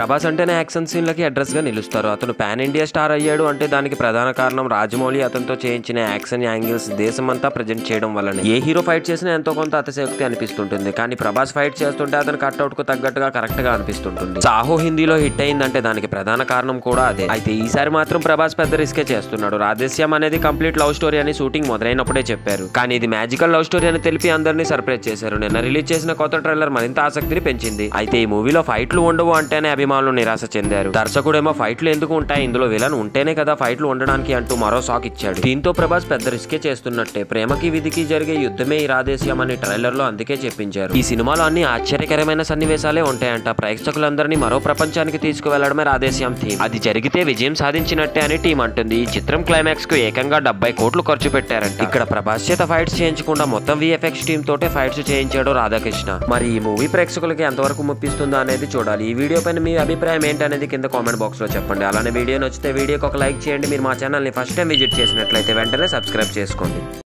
ప్రభాస్ అంటేనే action సీన్లకి address గా నిలుస్తారు అతను పాన్ ఇండియా స్టార్ అయ్యాడు అంటే దానికి ప్రధాన కారణం రాజమౌళి అతనితో చేయించిన యాక్షన్ యాంగిల్స్ దేశమంతా ప్రజెంట్ చేయడం వల్లనే ఏ హీరో ఫైట్ చేసినా ఎంతో కొంత అతిశయోక్తి అనిపిస్తుంటుంది కానీ ప్రభాస్ ఫైట్ చేస్తుంటే అతను కట్అవుట్ కు తగ్గట్టుగా కరెక్ట్ గా అనిపిస్తుంటుంది సాహో హిందీలో హిట్ అయిందంటే దానికి ప్రధాన కారణం కూడా అదే అయితే ఈసారి మాత్రం ప్రభాస్ పెద్ద రిస్కే చేస్తున్నాడు రాధేశ్యామ్ అనేది కంప్లీట్ లవ్ స్టోరీ అని షూటింగ్ మొదలైనప్పుడే చెప్పారు కానీ ఇది మ్యాజికల్ లవ్ స్టోరీ అని తెలిపి అందరినీ సర్ప్రైజ్ చేశారు నిన్న రిలీజ్ చేసిన కొత్త ట్రైలర్ మరింత ఆసక్తిని పెంచింది అయితే ఈ మూవీలో ఫైట్లు ఉండవు అంటేనే అభిమానులు నిరాశ చెందారు దర్శకుడేమో ఫైట్లు ఎందుకు ఉంటాయి ఇందులో విలన్ ఉంటేనే కదా ఫైట్లు ఉండడానికి అంటూ మరో సాక్ ఇచ్చాడు దీంతో ప్రభాస్ పెద్ద రిస్కే చేస్తున్నట్టే ప్రేమకి విధికి జరిగే యుద్ధమే ఈ రాధేశ్యం అని ట్రైలర్ లో అందుకే చెప్పించారు ఈ సినిమాలో అన్ని ఆశ్చర్యకరమైన సన్నివేశాలే ఉంటాయంట ప్రేక్షకులందరినీ మరో ప్రపంచానికి తీసుకువెళ్లడమే రాధేశ్యాం థీమ్ అది జరిగితే విజయం సాధించినట్టే అని టీం అంటుంది ఈ చిత్రం క్లైమాక్స్ కు ఏకంగా డెబ్బై కోట్లు ఖర్చు పెట్టారంట ఇక్కడ ప్రభాస్ చేత ఫైట్స్ చేయించకుండా మొత్తం విఎఫ్ఎక్స్ టీమ్ తోటే ఫైట్స్ చేయించాడు రాధాకృష్ణ మరి ఈ మూవీ ప్రేక్షకులకి ఎంతవరకు ముప్పిస్తుందో అనేది చూడాలి ఈ వీడియో పైన మీ అభిప్రాయం ఏంటనేది కింద కామెంట్ బాక్స్ లో చెప్పండి అలానే వీడియో నచ్చితే వీడియోకి ఒక లైక్ చేయండి మీరు మా ఛానల్ని ఫస్ట్ టైం విజిట్ చేసినట్లయితే వెంటనే సబ్స్క్రైబ్ చేసుకోండి